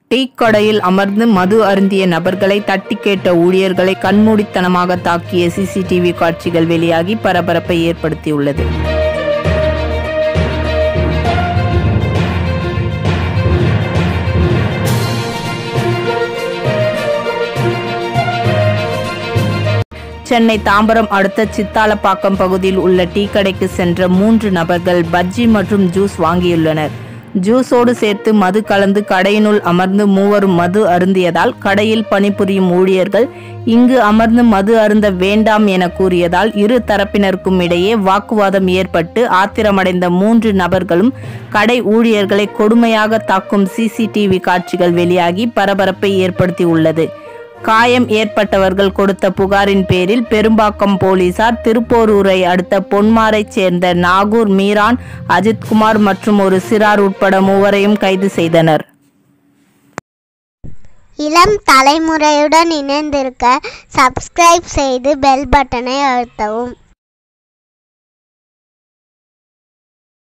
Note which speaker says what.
Speaker 1: tea கடையில் அமர்ந்து மது அருந்திய நபர்களை தட்டி கேட்ட ஊழியர்களை கண்மூடித்தனமாக தாக்கிய சிசிடிவி காட்சிகள் வெளியாகி பரபரப்பை ஏற்படுத்தியுள்ளது சென்னை தாம்பரம் அடுத்த சித்தாலப்பாக்கம் பகுதியில் உள்ள டீ கடைக்கு சென்ற மூன்று நபர்கள் பஜ்ஜி மற்றும் ஜூஸ் வாங்கியுள்ளனர் ஜூஸோடு சேர்த்து மது கலந்து கடையினுள் அமர்ந்து மூவரும் மது அருந்தியதால் கடையில் பணிபுரியும் ஊழியர்கள் இங்கு அமர்ந்து மது அருந்த வேண்டாம் என கூறியதால் இரு தரப்பினருக்கும் இடையே வாக்குவாதம் ஏற்பட்டு ஆத்திரமடைந்த மூன்று நபர்களும் கடை ஊழியர்களை கொடுமையாக தாக்கும் சிசிடிவி காட்சிகள் வெளியாகி பரபரப்பை ஏற்படுத்தியுள்ளது காயம் ஏற்பட்டவர்கள் கொடுத்த புகாரின் பேரில் பெரும்பாக்கம் போலீசார் திருப்போரூரை அடுத்த பொன்மாரைச் சேர்ந்த நாகூர் மீரான் அஜித்குமார் மற்றும் ஒரு சிறார் உட்பட மூவரையும் கைது செய்தனர்
Speaker 2: இளம் தலைமுறையுடன் இணைந்திருக்க சப்ஸ்கிரைப் செய்து பெல் பட்டனை அழுத்தவும்